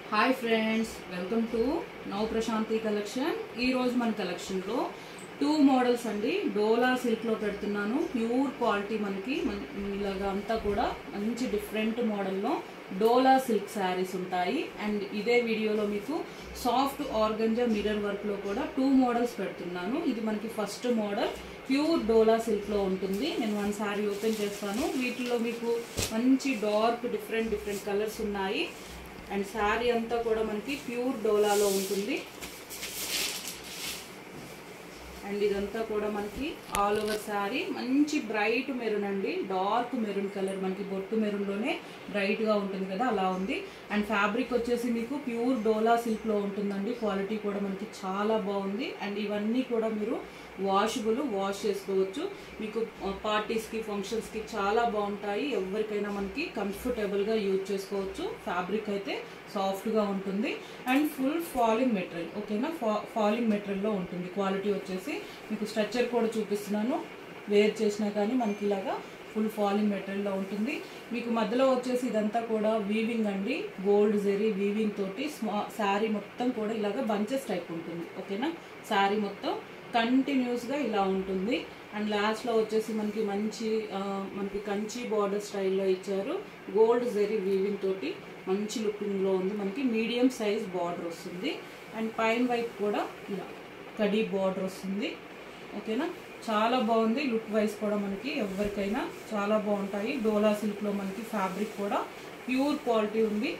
hi friends welcome to Nav Prashanti collection ఈ రోజు మన కలెక్షన్లో టూ మోడల్స్ అండి డోలా సిల్క్లో పెడుతున్నాను ప్యూర్ క్వాలిటీ మనకి మన- ఇలాగా అంతా కూడా మంచి డిఫరెంట్ మోడల్లో డోలా సిల్క్ శారీస్ ఉంటాయి అండ్ ఇదే వీడియోలో మీకు సాఫ్ట్ ఆర్గంజా మిర్రర్ వర్క్లో కూడా టూ మోడల్స్ పెడుతున్నాను ఇది మనకి ఫస్ట్ మోడల్ ప్యూర్ డోలా సిల్క్లో ఉంటుంది నేను వన్ శారీ ఓపెన్ చేస్తాను వీటిలో మీకు మంచి డార్క్ డిఫరెంట్ డిఫరెంట్ కలర్స్ ఉన్నాయి అండ్ శారీ అంతా కూడా మనకి ప్యూర్ డోలాలో ఉంటుంది అండ్ ఇదంతా కూడా మనకి ఆల్ ఓవర్ శారీ మంచి బ్రైట్ మెరూన్ అండి డార్క్ మెరూన్ కలర్ మనకి బొట్టు మెరూన్లోనే బ్రైట్గా ఉంటుంది కదా అలా ఉంది అండ్ ఫ్యాబ్రిక్ వచ్చేసి మీకు ప్యూర్ డోలా సిల్క్లో ఉంటుందండి క్వాలిటీ కూడా మనకి చాలా బాగుంది అండ్ ఇవన్నీ కూడా మీరు వాషబుల్ వాష్ చేసుకోవచ్చు మీకు పార్టీస్కి ఫంక్షన్స్కి చాలా బాగుంటాయి ఎవరికైనా మనకి కంఫర్టబుల్గా యూజ్ చేసుకోవచ్చు ఫ్యాబ్రిక్ అయితే సాఫ్ట్గా ఉంటుంది అండ్ ఫుల్ ఫాలింగ్ మెటీరియల్ ఓకేనా ఫా ఫాలింగ్ మెటీరియల్లో ఉంటుంది క్వాలిటీ వచ్చేసి మీకు స్ట్రక్చర్ కూడా చూపిస్తున్నాను వేర్ చేసినా కానీ మనకి ఇలాగా ఫుల్ ఫాలింగ్ మెటీరియల్లో ఉంటుంది మీకు మధ్యలో వచ్చేసి ఇదంతా కూడా వీవింగ్ అండి గోల్డ్ జెరీ వీవింగ్ తోటి స్మా శారీ మొత్తం కూడా ఇలాగ బంచెస్ టైప్ ఉంటుంది ఓకేనా శారీ మొత్తం కంటిన్యూస్గా ఇలా ఉంటుంది అండ్ లాస్ట్లో వచ్చేసి మనకి మంచి ఆ, మనకి కంచి బార్డర్ స్టైల్లో ఇచ్చారు గోల్డ్ జెరీ వీవింగ్ తోటి మంచి లుకింగ్లో ఉంది మనకి మీడియం సైజ్ బార్డర్ వస్తుంది అండ్ పైన వైపు కూడా ఇలా కడీ బార్డర్ వస్తుంది ఓకేనా చాలా బాగుంది లుక్ వైజ్ కూడా మనకి ఎవరికైనా చాలా బాగుంటాయి డోలా సిల్క్లో మనకి ఫ్యాబ్రిక్ కూడా ప్యూర్ క్వాలిటీ ఉంది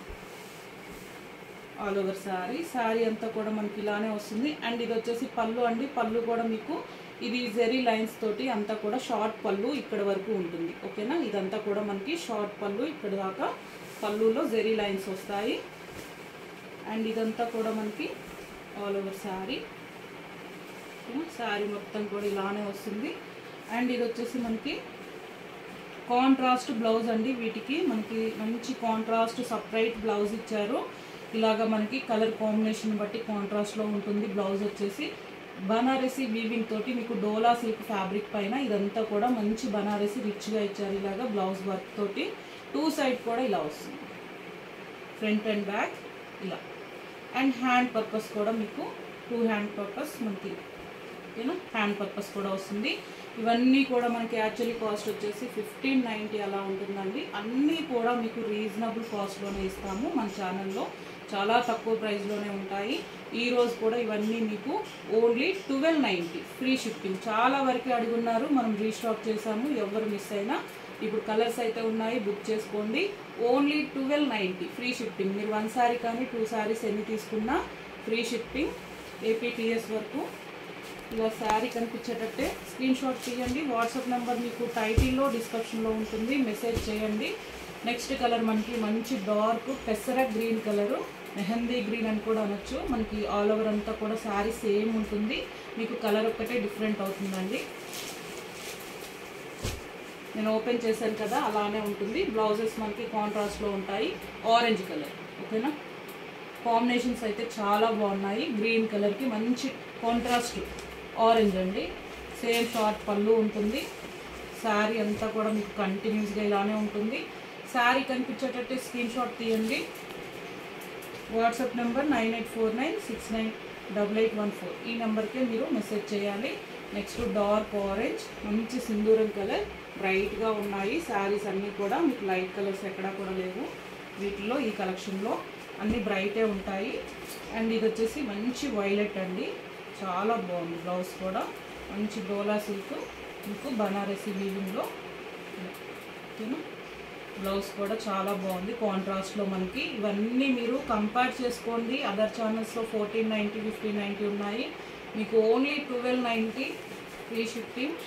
ఆల్ ఓవర్ శారీ శారీ అంతా కూడా మనకి ఇలానే వస్తుంది అండ్ ఇది వచ్చేసి పళ్ళు అండి పళ్ళు కూడా మీకు ఇది జెరీ లైన్స్ తోటి అంతా కూడా షార్ట్ పళ్ళు ఇక్కడ వరకు ఉంటుంది ఓకేనా ఇదంతా కూడా మనకి షార్ట్ పళ్ళు ఇక్కడ దాకా పళ్ళులో జెరీ లైన్స్ వస్తాయి అండ్ ఇదంతా కూడా మనకి ఆల్ ఓవర్ శారీ శారీ మొత్తం కూడా ఇలానే వస్తుంది అండ్ ఇది వచ్చేసి మనకి కాంట్రాస్ట్ బ్లౌజ్ అండి వీటికి మనకి మంచి కాంట్రాస్ట్ సపరేట్ బ్లౌజ్ ఇచ్చారు ఇలాగా మనకి కలర్ కాంబినేషన్ బట్టి కాంట్రాస్ట్లో ఉంటుంది బ్లౌజ్ వచ్చేసి బనారసి వీవింగ్ తోటి మీకు డోలా సిల్క్ ఫ్యాబ్రిక్ పైన ఇదంతా కూడా మంచి బనారసి రిచ్గా ఇచ్చారు ఇలాగా బ్లౌజ్ వర్క్ తోటి టూ సైడ్ కూడా ఇలా వస్తుంది ఫ్రంట్ అండ్ బ్యాక్ ఇలా అండ్ హ్యాండ్ పర్పస్ కూడా మీకు టూ హ్యాండ్ పర్పస్ మనకి ఓకేనా హ్యాండ్ పర్పస్ కూడా వస్తుంది ఇవన్నీ కూడా మనకి యాక్చువల్లీ కాస్ట్ వచ్చేసి ఫిఫ్టీన్ నైంటీ అలా ఉంటుందండి అన్నీ కూడా మీకు రీజనబుల్ కాస్ట్లోనే ఇస్తాము మన ఛానల్లో చాలా తక్కువ ప్రైస్లోనే ఉంటాయి ఈ రోజు కూడా ఇవన్నీ మీకు only twelve ninety free shipping చాలా వరకు అడుగున్నారు మనం రీస్టాక్ చేసాము ఎవరు మిస్ అయినా ఇప్పుడు కలర్స్ అయితే ఉన్నాయి బుక్ చేసుకోండి only twelve ninety free shipping మీరు వన్ సారీ కానీ టూ సారీస్ ఎన్ని తీసుకున్నా ఫ్రీ షిప్పింగ్ ఏపీటీఎస్ వరకు ఇలా శారీ కనిపించేటట్టే స్క్రీన్ షాట్ తీయండి వాట్సాప్ నెంబర్ మీకు టైటిల్లో డిస్క్రిప్షన్లో ఉంటుంది మెసేజ్ చేయండి నెక్స్ట్ కలర్ మనకి మంచి డార్క్ పెసర గ్రీన్ కలరు మెహందీ గ్రీన్ అని కూడా అనొచ్చు మనకి ఆల్ ఓవర్ అంతా కూడా శారీ సేమ్ ఉంటుంది మీకు కలర్ ఒక్కటే డిఫరెంట్ అవుతుందండి నేను ఓపెన్ చేశాను కదా అలానే ఉంటుంది బ్లౌజెస్ మనకి కాంట్రాస్ట్లో ఉంటాయి ఆరెంజ్ కలర్ ఓకేనా కాంబినేషన్స్ అయితే చాలా బాగున్నాయి గ్రీన్ కలర్కి మంచి కాంట్రాస్ట్ ఆరెంజ్ అండి సేమ్ షార్ట్ పళ్ళు ఉంటుంది శారీ అంతా కూడా మీకు కంటిన్యూస్గా ఇలానే ఉంటుంది శారీ కనిపించేటట్టు స్క్రీన్ షాట్ తీయండి WhatsApp number nine eight four nine six nine double eight one four ఈ నెంబర్కే మీరు మెసేజ్ చేయాలి నెక్స్ట్ డార్క్ ఆరెంజ్ మంచి సింధూరం కలర్ బ్రైట్గా ఉన్నాయి శారీస్ అన్నీ కూడా మీకు లైట్ కలర్స్ ఎక్కడా కూడా లేవు వీటిలో ఈ కలెక్షన్లో అన్నీ బ్రైటే ఉంటాయి అండ్ ఇది వచ్చేసి మంచి వైలెట్ అండి చాలా బాగుంది బ్లౌజ్ కూడా మంచి డోలా సిల్క్ మీకు బనారసి వీవింగ్లో ఓకేనా బ్లౌజ్ కూడా చాలా బాగుంది కాంట్రాస్ట్లో మనకి ఇవన్నీ మీరు కంపేర్ చేసుకోండి అదర్ ఛానల్స్లో ఫోర్టీన్ నైంటీ ఫిఫ్టీన్ నైంటీ ఉన్నాయి మీకు only twelve ninety free shipping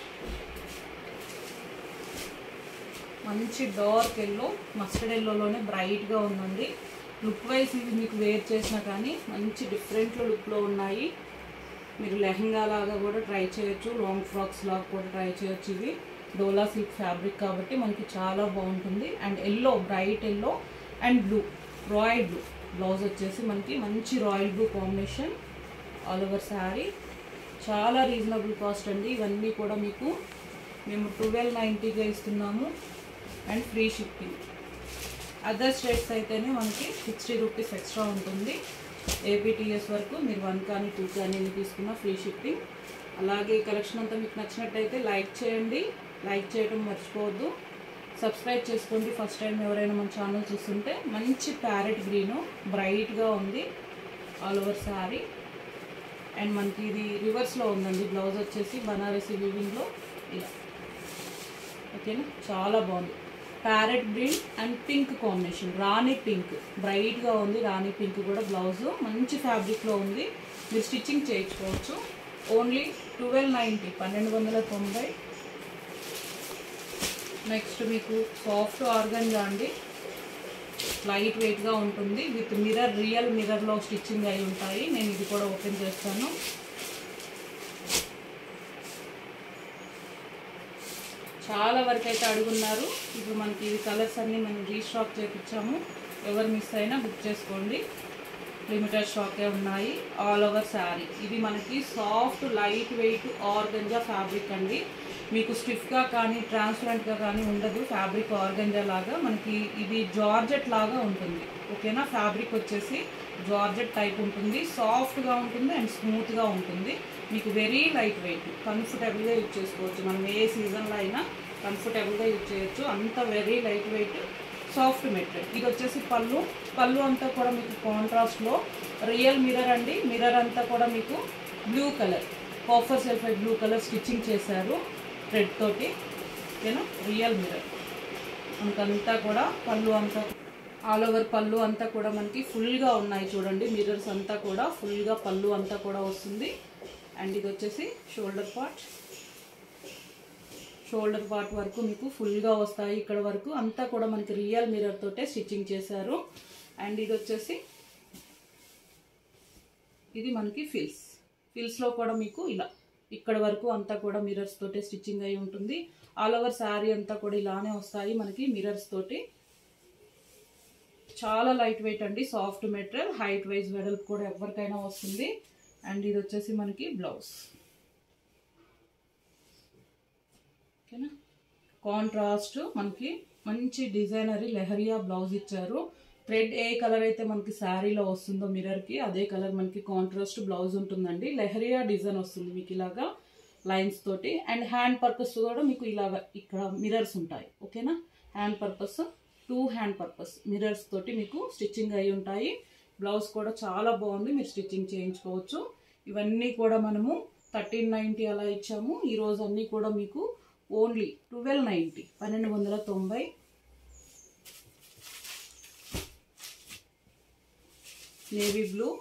మంచి డార్క్ ఎల్లో మస్టర్డ్ ఎల్లోలోనే బ్రైట్గా ఉందండి లుక్ వైజ్ ఇవి మీకు వేర్ చేసినా కానీ మంచి డిఫరెంట్ లుక్లో ఉన్నాయి మీరు లెహంగా లాగా కూడా ట్రై చేయొచ్చు లాంగ్ ఫ్రాక్స్ లాగా కూడా ట్రై చేయొచ్చు ఇవి డోలా సిల్క్ ఫ్యాబ్రిక్ కాబట్టి మనకి చాలా బాగుంటుంది and yellow bright yellow and blue royal blue blouse వచ్చేసి మనకి మంచి royal blue combination all over sari చాలా రీజనబుల్ కాస్ట్ అండి ఇవన్నీ కూడా మీకు మేము ట్వెల్వ్ నైంటీగా ఇస్తున్నాము and free shipping other states అయితేనే మనకి సిక్స్టీ రూపీస్ ఎక్స్ట్రా ఉంటుంది ఏపీటీఎస్ వరకు మీరు వన్ కానీ టూ కానీ ఎన్ని తీసుకున్నా ఫ్రీ షిప్పింగ్ అలాగే ఈ కలెక్షన్ అంతా మీకు నచ్చినట్టయితే లైక్ చేయండి లైక్ చేయడం మర్చిపోవద్దు సబ్స్క్రైబ్ చేసుకోండి ఫస్ట్ టైం ఎవరైనా మన ఛానల్ చూస్తుంటే మంచి ప్యారెట్ గ్రీను బ్రైట్గా ఉంది ఆల్ ఓవర్ శారీ అండ్ మనకి ఇది రివర్స్లో ఉందండి బ్లౌజ్ వచ్చేసి బనారసి వివింగ్లో ఇలా ఓకేనా చాలా బాగుంది parrot green and pink combination రాణి పింక్ బ్రైట్గా ఉంది రాణి పింక్ కూడా బ్లౌజ్ మంచి ఫ్యాబ్రిక్లో ఉంది మీరు స్టిచ్చింగ్ చేయించుకోవచ్చు ఓన్లీ ట్వెల్వ్ నైంటీ పన్నెండు వందల తొంభై నెక్స్ట్ మీకు సాఫ్ట్ ఆర్గన్గా అండి లైట్ వెయిట్గా ఉంటుంది విత్ మిర్రర్ రియల్ మిర్రర్లో స్టిచ్చింగ్ అయి ఉంటాయి నేను ఇది కూడా ఓపెన్ చేస్తాను చాలా వరకు అయితే అడుగున్నారు ఇప్పుడు మనకి ఈ కలర్స్ అన్నీ మనం రీస్టాక్ చేయించాము ఎవరు మిస్ అయినా బుక్ చేసుకోండి లిమిటెడ్ స్టాకే ఉన్నాయి ఆల్ ఓవర్ శారీ ఇది మనకి soft light weight organza fabric అండి మీకు స్టిఫ్గా కానీ ట్రాన్స్పరెంట్గా కానీ ఉండదు ఫ్యాబ్రిక్ ఆర్గంజా లాగా మనకి ఇది జార్జెట్ లాగా ఉంటుంది ఓకేనా ఫ్యాబ్రిక్ వచ్చేసి జార్జెట్ టైప్ ఉంటుంది సాఫ్ట్గా ఉంటుంది అండ్ స్మూత్గా ఉంటుంది మీకు వెరీ లైట్ వెయిట్ కంఫర్టబుల్గా యూజ్ చేసుకోవచ్చు మనం ఏ సీజన్లో అయినా కంఫర్టబుల్గా యూజ్ చేయొచ్చు అంత very light weight soft material ఇది వచ్చేసి పళ్ళు పళ్ళు అంతా కూడా మీకు కాంట్రాస్ట్లో రియల్ మిర్రర్ అండి మిర్రర్ అంతా కూడా మీకు blue colour copper sulphide blue colour stitching చేశారు థ్రెడ్ తోటి ఓకేనా రియల్ మిర్రర్ మనకంతా కూడా పళ్ళు అంతా ఆల్ ఓవర్ పళ్ళు అంతా కూడా మనకి ఫుల్గా ఉన్నాయి చూడండి మిర్రర్స్ అంతా కూడా ఫుల్గా పళ్ళు అంతా కూడా వస్తుంది అండ్ ఇది వచ్చేసి షోల్డర్ పార్ట్ షోల్డర్ పార్ట్ వరకు మీకు ఫుల్గా వస్తాయి ఇక్కడ వరకు అంతా కూడా మనకి రియల్ మిర్రర్ తోటే స్టిచ్చింగ్ చేశారు అండ్ ఇది వచ్చేసి ఇది మనకి ఫిల్స్ ఫిల్స్లో కూడా మీకు ఇలా ఇక్కడ వరకు అంతా కూడా మిర్రర్స్ తోటే స్టిచ్చింగ్ అయి ఉంటుంది ఆల్ ఓవర్ శారీ అంతా కూడా ఇలానే వస్తాయి మనకి మిర్రర్స్ తోటి చాలా లైట్ వెయిట్ అండి సాఫ్ట్ మెటీరియల్ హైట్ వైజ్ వెడల్పు కూడా ఎవరికైనా వస్తుంది అండ్ ఇది వచ్చేసి మనకి బ్లౌజ్ ఓకేనా కాంట్రాస్ట్ మనకి మంచి డిజైనరీ లెహరియా బ్లౌజ్ ఇచ్చారు థ్రెడ్ ఏ కలర్ అయితే మనకి శారీలో వస్తుందో మిర్రర్కి అదే కలర్ మనకి కాంట్రాస్ట్ బ్లౌజ్ ఉంటుందండి లెహరియా డిజైన్ వస్తుంది మీకు ఇలాగా లైన్స్ తోటి అండ్ హ్యాండ్ పర్పస్ కూడా మీకు ఇలాగ ఇక్కడ మిర్రర్స్ ఉంటాయి ఓకేనా hand purpose two hand purpose mirrors తోటి మీకు స్టిచ్చింగ్ అయి ఉంటాయి బ్లౌజ్ కూడా చాలా బాగుంది మీరు స్టిచ్చింగ్ చేయించుకోవచ్చు ఇవన్నీ కూడా మనము థర్టీన్ నైంటీ అలా ఇచ్చాము ఈరోజు అన్నీ కూడా మీకు ఓన్లీ ట్వెల్వ్ నైంటీ పన్నెండు వందల తొంభై navy blue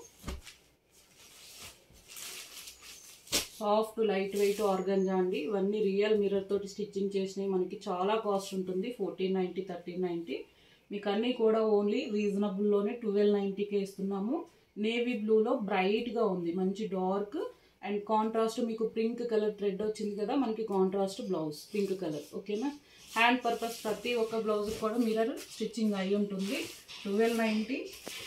soft light weight organza అండి ఇవన్నీ రియల్ మిర్రర్ తోటి స్టిచ్చింగ్ చేసినవి మనకి చాలా కాస్ట్ ఉంటుంది ఫోర్టీన్ నైంటీ థర్టీన్ నైంటీ మీకు అన్నీ కూడా ఓన్లీ రీజనబుల్లోనే ట్వెల్వ్ నైంటీకే ఇస్తున్నాము నేవీ బ్లూలో బ్రైట్గా ఉంది మంచి డార్క్ అండ్ కాంట్రాస్ట్ మీకు పింక్ కలర్ థ్రెడ్ వచ్చింది కదా మనకి కాంట్రాస్ట్ బ్లౌజ్ పింక్ కలర్ ఓకేనా హ్యాండ్ పర్పస్ ప్రతి ఒక్క బ్లౌజ్ కూడా మిర్రర్ స్టిచ్చింగ్ అయి ఉంటుంది ట్వెల్వ్ నైంటీ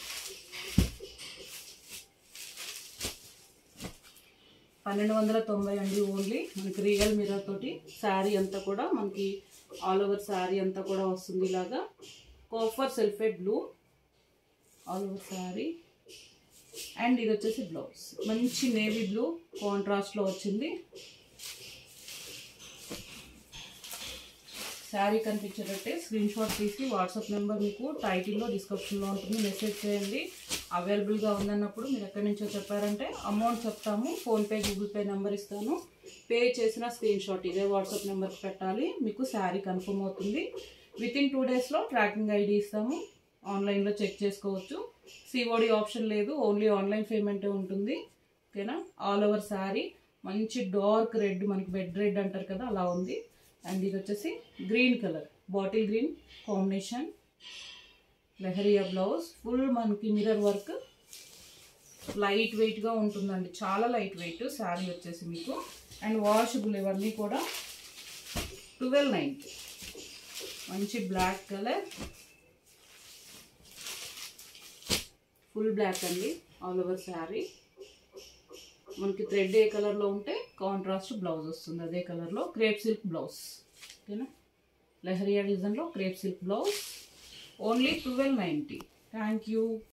పన్నెండు వందల తొంభై అండి ఓన్లీ మనకి రియల్ మిర్రర్ తోటి శారీ అంతా కూడా మనకి ఆల్ ఓవర్ శారీ అంతా కూడా వస్తుంది ఇలాగా copper sulphide blue all over sari and ఇది వచ్చేసి బ్లౌజ్ మంచి నేవీ బ్లూ కాంట్రాస్ట్లో వచ్చింది శారీ కనిపించేటట్టే స్క్రీన్ షాట్ తీసి వాట్సాప్ నెంబర్ మీకు టైటిల్లో డిస్క్రిప్షన్లో ఉంటుంది మెసేజ్ చేయండి అవైలబుల్గా ఉందన్నప్పుడు మీరు ఎక్కడి నుంచో చెప్పారంటే అమౌంట్ చెప్తాము ఫోన్పే గూగుల్ పే నెంబర్ ఇస్తాను పే చేసిన స్క్రీన్ షాట్ ఇదే వాట్సాప్ నెంబర్కి పెట్టాలి మీకు శారీ కన్ఫర్మ్ అవుతుంది విత్ ఇన్ టూ డేస్లో ట్రాకింగ్ ఐడి ఇస్తాము ఆన్లైన్లో చెక్ చేసుకోవచ్చు సిఓడి ఆప్షన్ లేదు ఓన్లీ ఆన్లైన్ పేమెంటే ఉంటుంది ఓకేనా ఆల్ ఓవర్ శారీ మంచి డార్క్ రెడ్ మనకి బెడ్ రెడ్ అంటారు కదా అలా ఉంది అండ్ ఇది వచ్చేసి green colour bottle green combination leheriya blouse full మనకి మిర్రర్ వర్క్ లైట్ వెయిట్గా ఉంటుందండి చాలా లైట్ వెయిట్ శారీ వచ్చేసి మీకు అండ్ వాషబుల్ ఇవన్నీ కూడా ట్వెల్వ్ నైంటీ మంచి బ్లాక్ కలర్ ఫుల్ బ్లాక్ అండి ఆల్ ఓవర్ శారీ మనకి థ్రెడ్ ఏ కలర్లో ఉంటే కాంట్రాస్ట్ బ్లౌజ్ వస్తుంది అదే కలర్లో క్రేప్ సిల్క్ బ్లౌజ్ ఓకేనా లెహరియా డిజైన్లో crepe silk blouse only twelve ninety thank you